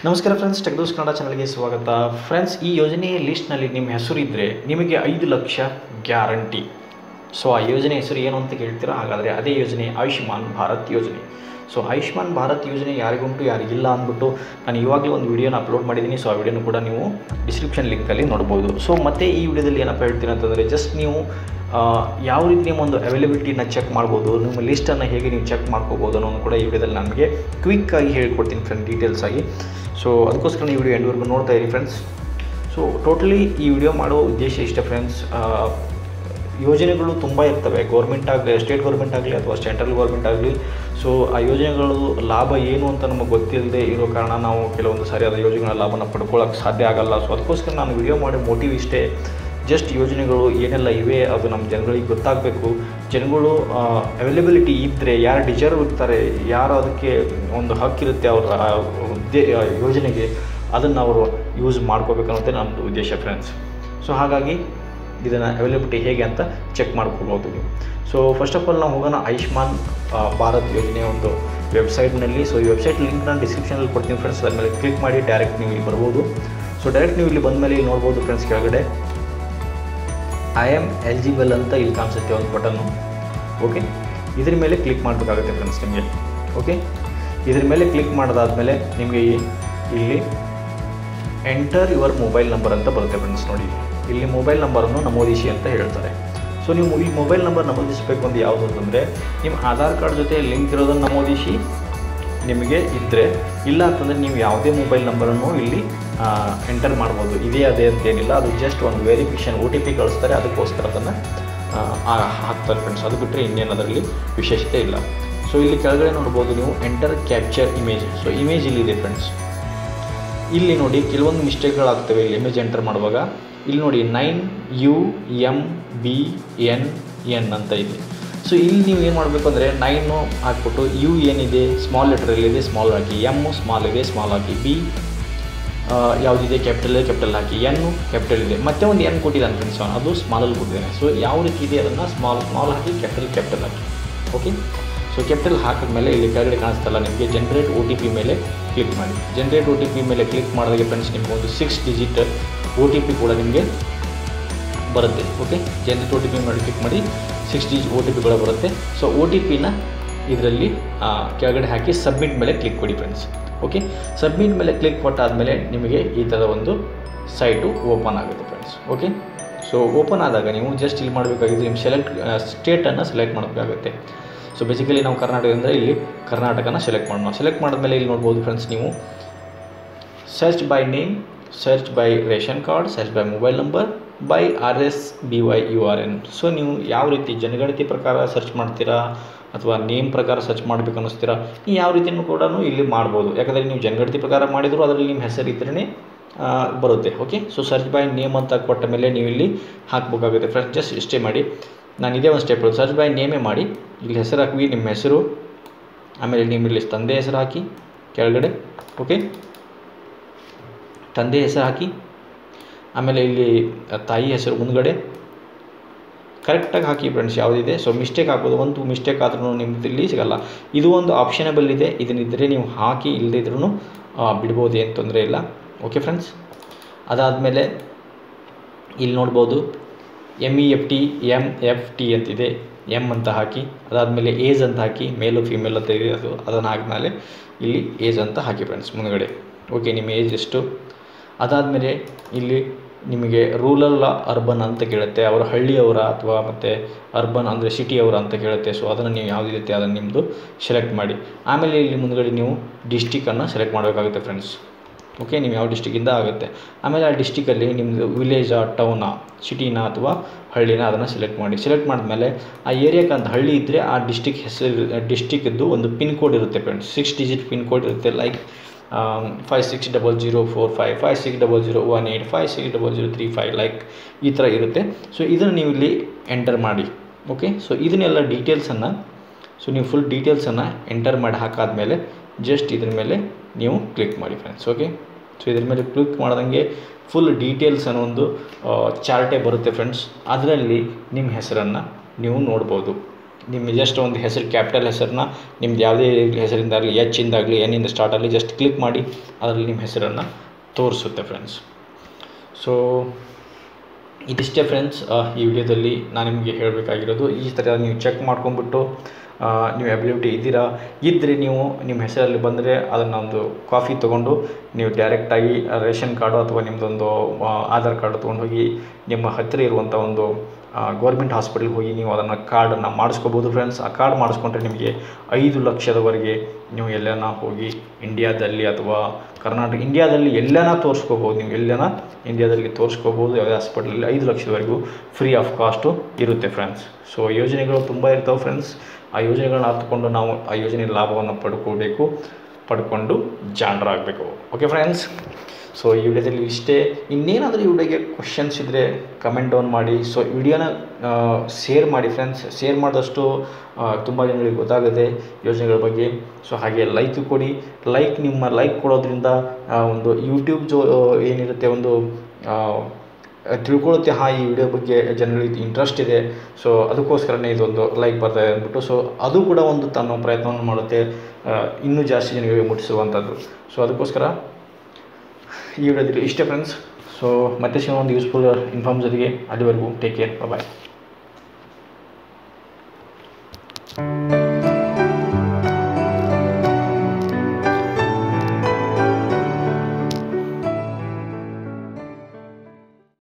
ನಮಸ್ಕಾರ ಫ್ರೆಂಡ್ಸ್ ಟೆಕ್ದೋಸ್ ಕನ್ನಡ ಚಾನಲ್ಗೆ ಸ್ವಾಗತ ಫ್ರೆಂಡ್ಸ್ ಈ ಯೋಜನೆಯ ಲಿಸ್ಟ್ನಲ್ಲಿ ನಿಮ್ಮ ಹೆಸರು ಇದ್ದರೆ ನಿಮಗೆ ಐದು ಲಕ್ಷ ಗ್ಯಾರಂಟಿ ಸೊ ಆ ಯೋಜನೆ ಹೆಸರು ಏನು ಅಂತ ಕೇಳ್ತೀರಾ ಹಾಗಾದರೆ ಅದೇ ಯೋಜನೆ ಆಯುಷ್ಮಾನ್ ಭಾರತ್ ಯೋಜನೆ ಸೊ ಆಯುಷ್ಮಾನ್ ಭಾರತ್ ಯೋಜನೆ ಯಾರಿಗುಂಟು ಯಾರಿಗಿಲ್ಲ ಅಂದ್ಬಿಟ್ಟು ನಾನು ಇವಾಗಲೇ ಒಂದು ವಿಡಿಯೋನ ಅಪ್ಲೋಡ್ ಮಾಡಿದ್ದೀನಿ ಸೊ ಆ ವಿಡಿಯೋನು ಕೂಡ ನೀವು ಡಿಸ್ಕ್ರಿಪ್ಷನ್ ಲಿಂಕಲ್ಲಿ ನೋಡ್ಬೋದು ಸೊ ಮತ್ತೆ ಈ ವಿಡಿಯೋದಲ್ಲಿ ಏನಪ್ಪ ಹೇಳ್ತೀನಿ ಅಂತಂದರೆ ಜಸ್ಟ್ ನೀವು ಆ, ಯಾವ ರೀತಿ ನಿಮ್ಮ ಒಂದು ಅವೈಲಬಿಲಿಟಿನ ಚೆಕ್ ಮಾಡ್ಬೋದು ನಿಮ್ಮ ಲಿಸ್ಟನ್ನು ಹೇಗೆ ನೀವು ಚೆಕ್ ಮಾಡ್ಕೋಬೋದು ಅನ್ನೋದು ಕೂಡ ಈ ವಿಡಿಯೋದಲ್ಲಿ ನನಗೆ ಕ್ವಿಕ್ಕಾಗಿ ಹೇಳ್ಕೊಡ್ತೀನಿ ಫ್ರೆಂಡ್ ಡೀಟೇಲ್ಸ್ ಆಗಿ ಸೊ ಅದಕ್ಕೋಸ್ಕರ ಈ ವಿಡಿಯೋ ಎಂಡ್ವರೆಗೂ ನೋಡ್ತಾ ಇರಿ ಫ್ರೆಂಡ್ಸ್ ಸೊ ಟೋಟಲಿ ಈ ವಿಡಿಯೋ ಮಾಡೋ ಉದ್ದೇಶ ಇಷ್ಟ ಫ್ರೆಂಡ್ಸ್ ಯೋಜನೆಗಳು ತುಂಬ ಇರ್ತವೆ ಗೌರ್ಮೆಂಟ್ ಆಗಲಿ ಸ್ಟೇಟ್ ಗೌರ್ಮೆಂಟ್ ಆಗಲಿ ಅಥವಾ ಸೆಂಟ್ರಲ್ ಗೌರ್ಮೆಂಟ್ ಆಗಲಿ ಸೊ ಆ ಯೋಜನೆಗಳು ಲಾಭ ಏನು ಅಂತ ನಮಗೆ ಗೊತ್ತಿಲ್ಲದೆ ಇರೋ ಕಾರಣ ನಾವು ಕೆಲವೊಂದು ಸರಿಯಾದ ಯೋಜನೆಗಳ ಲಾಭನ ಪಡ್ಕೊಳ್ಳೋಕೆ ಸಾಧ್ಯ ಆಗಲ್ಲ ಸೊ ಅದಕ್ಕೋಸ್ಕರ ನಾನು ವಿಡಿಯೋ ಮಾಡೋ ಮೋಟಿವ್ ಇಷ್ಟೇ ಜಸ್ಟ್ ಯೋಜನೆಗಳು ಏನೆಲ್ಲ ಇವೆ ಅದು ನಮ್ಮ ಜನಗಳಿಗೆ ಗೊತ್ತಾಗಬೇಕು ಜನಗಳು ಅವೈಲಬಿಲಿಟಿ ಇದ್ದರೆ ಯಾರು ಡಿಸರ್ವ್ ಇರ್ತಾರೆ ಯಾರು ಅದಕ್ಕೆ ಒಂದು ಹಕ್ಕಿರುತ್ತೆ ಅವರ ಆ ಉದ್ದೇ ಆ ಯೋಜನೆಗೆ ಅದನ್ನು ಅವರು ಯೂಸ್ ಮಾಡ್ಕೋಬೇಕನ್ನೋದೇ ನಮ್ಮದು ಉದ್ದೇಶ ಫ್ರೆಂಡ್ಸ್ ಸೊ ಹಾಗಾಗಿ ಇದನ್ನು ಅವೈಲಬಿಲಿಟಿ ಹೇಗೆ ಅಂತ ಚೆಕ್ ಮಾಡ್ಕೋಬೋದು ನೀವು ಸೊ ಫಸ್ಟ್ ಆಫ್ ಆಲ್ ನಾವು ಹೋಗೋಣ ಆಯುಷ್ಮಾನ್ ಆ, ಭಾರತ್ ಯೋಜನೆಯ ಒಂದು ವೆಬ್ಸೈಟ್ನಲ್ಲಿ ಸೊ ಈ ವೆಬ್ಸೈಟ್ ಲಿಂಕ್ ನಾನು ಡಿಸ್ಕ್ರಿಪ್ಷನಲ್ಲಿ ಕೊಡ್ತೀನಿ ಫ್ರೆಂಡ್ಸ್ ಅದ್ರ ಮೇಲೆ ಕ್ಲಿಕ್ ಮಾಡಿ ಡೈರೆಕ್ಟ್ ನೀವು ಇಲ್ಲಿ ಬರ್ಬೋದು ಸೊ ಡೈರೆಕ್ಟ್ ನೀವು ಇಲ್ಲಿ ಬಂದಮೇಲೆ ಇಲ್ಲಿ ನೋಡ್ಬೋದು ಫ್ರೆಂಡ್ಸ್ ಕೆಳಗಡೆ ಐ ಆಮ್ ಎಲಿಜಿಬಲ್ ಅಂತ ಇಲ್ಲಿ ಕಾಣಿಸುತ್ತೆ ಒಂದು ಬಟನ್ನು ಓಕೆ ಇದ್ರ ಮೇಲೆ ಕ್ಲಿಕ್ ಮಾಡಬೇಕಾಗುತ್ತೆ ಫ್ರೆಂಡ್ಸ್ ನಿಮಗೆ ಓಕೆ ಇದ್ರ ಮೇಲೆ ಕ್ಲಿಕ್ ಮಾಡಿದಾದ್ಮೇಲೆ ನಿಮಗೆ ಈ- ಇಲ್ಲಿ ಎಂಟರ್ ಯುವರ್ ಮೊಬೈಲ್ ನಂಬರ್ ಅಂತ ಬರುತ್ತೆ ಫ್ರೆಂಡ್ಸ್ ನೋಡಿ ಇಲ್ಲಿ ಮೊಬೈಲ್ ನಂಬರನ್ನು ನಮೂದಿಸಿ ಅಂತ ಹೇಳ್ತಾರೆ ಸೊ ನೀವು ಈ ಮೊಬೈಲ್ ನಂಬರ್ ನಮೂದಿಸಬೇಕು ಅಂತ ಯಾವುದು ಅಂತಂದರೆ ನಿಮ್ಮ ಆಧಾರ್ ಕಾರ್ಡ್ ಜೊತೆ ಲಿಂಕ್ ಇರೋದನ್ನು ನಮೂದಿಸಿ ನಿಮಗೆ ಇದ್ದರೆ ಇಲ್ಲ ಅಂತಂದರೆ ನೀವು ಯಾವುದೇ ಮೊಬೈಲ್ ನಂಬರನ್ನು ಇಲ್ಲಿ ಎಂಟರ್ ಮಾಡ್ಬೋದು ಇದೇ ಅದೇ ಅಂತೇನಿಲ್ಲ ಅದು ಜಸ್ಟ್ ಒಂದು ವೆರಿಫಿಕೇಷನ್ ಒ ಟಿ ಪಿ ಕಳಿಸ್ತಾರೆ ಅದಕ್ಕೋಸ್ಕರ ಅದನ್ನು ಹಾಕ್ತಾರೆ ಫ್ರೆಂಡ್ಸ್ ಅದು ಬಿಟ್ಟರೆ ಇನ್ನೇನು ಅದರಲ್ಲಿ ವಿಶೇಷತೆ ಇಲ್ಲ ಸೊ ಇಲ್ಲಿ ಕೆಳಗಡೆ ನೋಡ್ಬೋದು ನೀವು enter capture image so image ಇಲ್ಲಿದೆ ಫ್ರೆಂಡ್ಸ್ ಇಲ್ಲಿ ನೋಡಿ ಕೆಲವೊಂದು ಮಿಸ್ಟೇಕ್ಗಳಾಗ್ತವೆ ಇಲ್ಲಿ ಇಮೇಜ್ ಎಂಟರ್ ಮಾಡುವಾಗ ಇಲ್ಲಿ ನೋಡಿ nine U M B N N ಅಂತ ಇದೆ ಸೊ ಇಲ್ಲಿ ನೀವು ಏನು ಮಾಡಬೇಕು ಅಂದರೆ ನೈನು ಹಾಕ್ಬಿಟ್ಟು ಯು ಏನಿದೆ ಸ್ಮಾಲ್ ಲೆಟರಲ್ಲಿದೆ ಸ್ಮಾಲ್ ಹಾಕಿ ಎಮ್ಮು ಸ್ಮಾಲ್ ಇದೆ ಸ್ಮಾಲ್ ಹಾಕಿ ಬಿ ಯಾವುದಿದೆ ಕ್ಯಾಪಿಟಲ್ ಇದೆ ಕ್ಯಾಪಿಟಲ್ ಹಾಕಿ ಎನ್ನು ಕ್ಯಾಪಿಟಲ್ ಇದೆ ಮತ್ತೆ ಒಂದು ಎನ್ ಕೊಟ್ಟಿದ್ದಾನೆ ಫ್ರೆಂಡ್ಸ್ ಅದು ಸ್ಮಾಲಲ್ಲಿ ಕೊಟ್ಟಿದ್ದಾನೆ ಸೊ ಯಾವ ರೀತಿ ಇದೆ ಅದನ್ನು ಸ್ಮಾಲ್ ಸ್ಮಾಲ್ ಹಾಕಿ ಕ್ಯಾಪಿಟಲ್ ಕ್ಯಾಪಿಟಲ್ ಹಾಕಿ ಓಕೆ ಸೊ ಕ್ಯಾಪಿಟಲ್ ಹಾಕಿದ್ಮೇಲೆ ಇಲ್ಲಿ ಕೆಳಗಡೆ ಕಾಣಿಸ್ತಲ್ಲ ನಿಮಗೆ ಜನ್ರೇಟ್ ಒ ಟಿ ಪಿ ಮೇಲೆ ಕ್ಲಿಕ್ ಮಾಡಿ ಜನ್ರೇಟ್ ಒ ಟಿ ಪಿ ಮೇಲೆ ಕ್ಲಿಕ್ ಮಾಡಿದಾಗ ಫ್ರೆಂಡ್ಸ್ ನಿಮ್ಗೆ ಒಂದು six digit O T P ಕೂಡ ನಿಮಗೆ ಬರುತ್ತೆ okay generate O T P ಮಾಡಿ ಕ್ಲಿಕ್ ಮಾಡಿ six digit O T P ಕೂಡ ಬರುತ್ತೆ ಸೊ ಒ ಟಿ ಪಿನ ಇದರಲ್ಲಿ ಕೆಳಗಡೆ ಹಾಕಿ ಸಬ್ಮಿಟ್ ಮೇಲೆ ಕ್ಲಿಕ್ ಕೊಡಿ ಫ್ರೆಂಡ್ಸ್ ಓಕೆ ಸಬ್ಮಿಟ್ ಮೇಲೆ ಕ್ಲಿಕ್ ಕೊಟ್ಟಾದಮೇಲೆ ನಿಮಗೆ ಈ ಥರದ ಒಂದು ಸೈಟು ಓಪನ್ ಆಗುತ್ತೆ ಫ್ರೆಂಡ್ಸ್ ಓಕೆ ಸೊ ಓಪನ್ ಆದಾಗ ನೀವು ಜಸ್ಟ್ ಇಲ್ಲಿ ಮಾಡಬೇಕಾಗಿದ್ದು ನಿಮ್ಮ ಸೆಲೆಕ್ಟ್ ಸ್ಟೇಟನ್ನು ಸೆಲೆಕ್ಟ್ ಮಾಡಬೇಕಾಗುತ್ತೆ ಸೊ ಬೇಸಿಕಲಿ ನಾವು ಕರ್ನಾಟಕ ಅಂದರೆ ಇಲ್ಲಿ ಕರ್ನಾಟಕನ ಸೆಲೆಕ್ಟ್ ಮಾಡೋಣ ಸೆಲೆಕ್ಟ್ ಮಾಡಿದ್ಮೇಲೆ ಇಲ್ಲಿ ನೋಡ್ಬೋದು ಫ್ರೆಂಡ್ಸ್ ನೀವು search by name search by ration card search by mobile number by R S B Y U R N so ನೀವು ಯಾವ ರೀತಿ ಜನಗಣತಿ ಪ್ರಕಾರ ಸರ್ಚ್ ಮಾಡ್ತೀರಾ ಅಥವಾ ನೇಮ್ ಪ್ರಕಾರ ಸರ್ಚ್ ಮಾಡಬೇಕು ಅನ್ನಿಸ್ತೀರಾ ನೀವು ಯಾವ ರೀತಿಯೂ ಕೂಡ ಇಲ್ಲಿ ಮಾಡ್ಬೋದು ಯಾಕಂದರೆ ನೀವು ಜನಗಣತಿ ಪ್ರಕಾರ ಮಾಡಿದರೂ ಅದರಲ್ಲಿ ನಿಮ್ಮ ಹೆಸರು ಇದ್ರೇ ಬರುತ್ತೆ okay so search by name ಅಂತ ಕೊಟ್ಟ ಮೇಲೆ ನೀವು ಇಲ್ಲಿ ಹಾಕಬೇಕಾಗುತ್ತೆ ಫ್ರೆಂಡ್ಸ್ ಜಸ್ಟ್ ಇಷ್ಟೇ ಮಾಡಿ ನಾನು ಇದೇ ಒಂದು ಸ್ಟೆಪ್ ಸರ್ಚ್ ಬೈ ನೇಮೇ ಮಾಡಿ ಇಲ್ಲಿ ಹೆಸರು ಹಾಕಿ ನಿಮ್ಮ ಹೆಸರು ಆಮೇಲೆ ನಿಮ್ಮ ಇಲ್ಲಿ ತಂದೆ ಹೆಸರು ಹಾಕಿ ಕೆಳಗಡೆ ಓಕೆ ತಂದೆ ಹೆಸರು ಹಾಕಿ ಆಮೇಲೆ ಇಲ್ಲಿ ತಾಯಿ ಹೆಸರು ಮುಂದ್ಗಡೆ ಕರೆಕ್ಟಾಗಿ ಹಾಕಿ ಫ್ರೆಂಡ್ಸ್ ಯಾವುದಿದೆ ಸೊ ಮಿಸ್ಟೇಕ್ ಹಾಕೋದು ಒಂದು ಮಿಸ್ಟೇಕ್ ಆದ್ರೂ ನಿಮ್ದು ಇಲ್ಲಿ ಸಿಗಲ್ಲ ಇದು ಒಂದು ಆಪ್ಷನಬಲ್ ಇದೆ ಇದನ್ನಿದ್ದರೆ ನೀವು ಹಾಕಿ ಇಲ್ಲದೇ ಇದ್ರೂ ಬಿಡ್ಬೋದು ಏನು ತೊಂದರೆ ಇಲ್ಲ ಓಕೆ ಫ್ರೆಂಡ್ಸ್ ಅದಾದಮೇಲೆ ಇಲ್ಲಿ ನೋಡ್ಬೋದು M E F T M F T ಅಂತಿದೆ ಎಮ್ ಅಂತ ಹಾಕಿ ಅದಾದಮೇಲೆ ಏಜ್ ಅಂತ ಹಾಕಿ ಮೇಲು ಫಿಮೇಲ್ ಅಂತ ಇದೆ ಅದು ಅದನ್ನು ಹಾಕಿದ್ಮೇಲೆ ಇಲ್ಲಿ ಏಜ್ ಅಂತ ಹಾಕಿ ಫ್ರೆಂಡ್ಸ್ ಮುಂದ್ಗಡೆ ಓಕೆ ನಿಮ್ಮ ಏಜ್ ಎಷ್ಟು ಅದಾದಮೇಲೆ ಇಲ್ಲಿ ನಿಮಗೆ ರೂರಲ್ ಅರ್ಬನ್ ಅಂತ ಕೇಳುತ್ತೆ ಅವರು ಹಳ್ಳಿಯವರ ಅಥವಾ ಮತ್ತು ಅರ್ಬನ್ ಅಂದರೆ ಸಿಟಿಯವರ ಅಂತ ಕೇಳುತ್ತೆ ಸೊ ಅದನ್ನು ನೀವು ಯಾವುದಿರುತ್ತೆ ಅದನ್ನು ನಿಮ್ಮದು ಸೆಲೆಕ್ಟ್ ಮಾಡಿ ಆಮೇಲೆ ಇಲ್ಲಿ ಮುಂದ್ಗಡೆ ನೀವು ಡಿಸ್ಟಿಕನ್ನು ಸೆಲೆಕ್ಟ್ ಮಾಡಬೇಕಾಗುತ್ತೆ ಫ್ರೆಂಡ್ಸ್ ಓಕೆ ನೀವು ಯಾವ ಡಿಸ್ಟಿಕ್ಕಿಂದ ಆಗುತ್ತೆ ಆಮೇಲೆ ಆ ಡಿಸ್ಟಿಕಲ್ಲಿ ನಿಮ್ಮದು ವಿಲೇಜಾ ಟೌನಾ ಸಿಟಿನ ಅಥವಾ ಹಳ್ಳಿನ ಅದನ್ನು ಸೆಲೆಕ್ಟ್ ಮಾಡಿ ಸೆಲೆಕ್ಟ್ ಮಾಡಿದ್ಮೇಲೆ ಆ ಏರಿಯಾಕ್ಕೆ ಅಂತ ಹಳ್ಳಿ ಇದ್ದರೆ ಆ ಡಿಸ್ಟಿಕ್ ಹೆಸರು ಡಿಸ್ಟಿಕ್ದು ಒಂದು ಪಿನ್ ಕೋಡ್ ಇರುತ್ತೆ friends six digit pin code ಇರುತ್ತೆ like five six double zero four five five six double zero one eight five six double zero three five like ಈ ಥರ ಇರುತ್ತೆ ಸೊ ಇದನ್ನು ನೀವು ಇಲ್ಲಿ ಎಂಟರ್ ಮಾಡಿ ಓಕೆ ಸೊ ಇದನ್ನೆಲ್ಲ ಡೀಟೇಲ್ಸನ್ನು ಸೊ ನೀವು ಫುಲ್ ಡೀಟೇಲ್ಸನ್ನು ಎಂಟರ್ ಮಾಡಿ ಹಾಕಾದ್ಮೇಲೆ ಜಸ್ಟ್ ಇದ್ರ ಮೇಲೆ ನೀವು ಕ್ಲಿಕ್ ಮಾಡಿ ಫ್ರೆಂಡ್ಸ್ ಓಕೆ ಸೊ ಇದ್ರ ಮೇಲೆ ಕ್ಲಿಕ್ ಮಾಡ್ದಂಗೆ ಫುಲ್ ಡೀಟೇಲ್ಸ್ ಅನ್ನೋ ಒಂದು ಚಾರ್ಟೇ ಬರುತ್ತೆ ಫ್ರೆಂಡ್ಸ್ ಅದರಲ್ಲಿ ನಿಮ್ಮ ಹೆಸರನ್ನು ನೀವು ನೋಡ್ಬೋದು ನಿಮ್ಮ ಜಸ್ಟ್ ಒಂದು ಹೆಸರು ಕ್ಯಾಪಿಟಲ್ ಹೆಸರನ್ನ ನಿಮ್ದು ಯಾವುದೇ ಹೆಸರಿಂದಾಗಲಿ ಎಚ್ ಇಂದಾಗಲಿ ಎನ್ನಿಂದ ಸ್ಟಾರ್ಟ್ ಆಗಲಿ ಜಸ್ಟ್ ಕ್ಲಿಕ್ ಮಾಡಿ ಅದರಲ್ಲಿ ನಿಮ್ಮ ಹೆಸರನ್ನು ತೋರಿಸುತ್ತೆ ಫ್ರೆಂಡ್ಸ್ ಸೊ ಇದಿಷ್ಟೇ ಫ್ರೆಂಡ್ಸ್ ಈ ವಿಡಿಯೋದಲ್ಲಿ ನಾನು ನಿಮಗೆ ಹೇಳಬೇಕಾಗಿರೋದು ಈ ಥರ ನೀವು ಚೆಕ್ ಮಾಡ್ಕೊಂಬಿಟ್ಟು ಆ, ನೀವು ಅಬಿಲಿಟಿ ಇದ್ದೀರಾ ಇದ್ದರೆ ನೀವು ನಿಮ್ಮ ಹೆಸರಲ್ಲಿ ಬಂದರೆ ಅದನ್ನು ಒಂದು ಕಾಫಿ ತೊಗೊಂಡು ನೀವು ಡೈರೆಕ್ಟಾಗಿ ರೇಷನ್ ಕಾರ್ಡು ಅಥವಾ ನಿಮ್ಮದೊಂದು ಆ, ಆಧಾರ್ ಕಾರ್ಡು ತೊಗೊಂಡು ಹೋಗಿ ನಿಮ್ಮ ಹತ್ತಿರ ಇರುವಂಥ ಒಂದು ಗೌರ್ಮೆಂಟ್ ಹಾಸ್ಪಿಟಲ್ಗೆ ಹೋಗಿ ನೀವು ಅದನ್ನು ಕಾರ್ಡನ್ನು ಮಾಡಿಸ್ಕೋಬೋದು ಫ್ರೆಂಡ್ಸ್ ಆ ಕಾರ್ಡ್ ಮಾಡಿಸ್ಕೊಂಡ್ರೆ ನಿಮಗೆ ಐದು ಲಕ್ಷದವರೆಗೆ ನೀವು ಎಲ್ಲನ ಹೋಗಿ ಇಂಡಿಯಾದಲ್ಲಿ ಅಥವಾ ಕರ್ನಾಟಕ ಇಂಡಿಯಾದಲ್ಲಿ ಎಲ್ಲನ ತೋರಿಸ್ಕೋಬೋದು ನೀವು ಎಲ್ಲನ ಇಂಡಿಯಾದಲ್ಲಿ ತೋರಿಸ್ಕೋಬೋದು ಯಾವುದೇ ಹಾಸ್ಪಿಟಲಲ್ಲಿ ಐದು ಲಕ್ಷದವರೆಗೂ ಫ್ರೀ ಆಫ್ ಕಾಸ್ಟು ಇರುತ್ತೆ ಫ್ರೆಂಡ್ಸ್ ಸೊ ಯೋಜನೆಗಳು ತುಂಬ ಇರ್ತಾವೆ ಫ್ರೆಂಡ್ಸ್ ಆ ಯೋಜನೆಗಳನ್ನ ಹತ್ಕೊಂಡು ನಾವು ಆ ಯೋಜನೆ ಲಾಭವನ್ನು ಪಡ್ಕೋಬೇಕು ಪಡ್ಕೊಂಡು ಜಾಣರಾಗಬೇಕು ಓಕೆ ಫ್ರೆಂಡ್ಸ್ ಸೊ ಈ ವಿಡಿಯೋದಲ್ಲಿ ಇಷ್ಟೇ ಇನ್ನೇನಾದರೂ ಈ ವಿಡಿಯೋಗೆ ಕ್ವಶನ್ಸ್ ಇದ್ದರೆ ಕಮೆಂಟ್ ಡೌನ್ ಮಾಡಿ ಸೊ ವಿಡಿಯೋನ ಶೇರ್ ಮಾಡಿ ಫ್ರೆಂಡ್ಸ್ ಶೇರ್ ಮಾಡಿದಷ್ಟು ತುಂಬ ಜನಗಳಿಗೆ ಗೊತ್ತಾಗುತ್ತೆ ಯೋಜನೆಗಳ ಬಗ್ಗೆ ಸೊ ಹಾಗೆ ಲೈಕ್ ಕೊಡಿ ಲೈಕ್ ನಿಮ್ಮ ಲೈಕ್ ಕೊಡೋದ್ರಿಂದ ಆ, ಒಂದು ಯೂಟ್ಯೂಬ್ ಜೋ ಏನಿರುತ್ತೆ ಒಂದು ಆ, ತಿಳ್ಕೊಳ್ಳುತ್ತೆ ಹಾಂ ಈ ವಿಡಿಯೋ ಬಗ್ಗೆ ಜನರಿಗೆ ಇಂಟ್ರೆಸ್ಟ್ ಇದೆ ಸೊ ಅದಕ್ಕೋಸ್ಕರನೇ ಇದೊಂದು ಲೈಕ್ ಬರ್ತಾ ಇದೆ ಅಂದ್ಬಿಟ್ಟು ಸೊ ಅದು ಕೂಡ ಒಂದು ತನ್ನ ಪ್ರಯತ್ನವನ್ನು ಮಾಡುತ್ತೆ ಆ, ಇನ್ನೂ ಜಾಸ್ತಿ ಜನಗಳಿಗೆ ಮುಟ್ಟಿಸುವಂಥದ್ದು ಸೊ ಅದಕ್ಕೋಸ್ಕರ ಈ ವಿಡಿಯೋದಲ್ಲಿ ಇಷ್ಟೇ ಫ್ರೆಂಡ್ಸ್ ಸೊ ಮತ್ತೆ ಸಿಗೋಣ ಒಂದು ಯೂಸ್ಫುಲ್ ಇನ್ಫಾರ್ಮ್ ಜೊತೆಗೆ ಅಲ್ಲಿವರೆಗೂ ಟೇಕ್ ಕೇರ್ ಬಾಯ್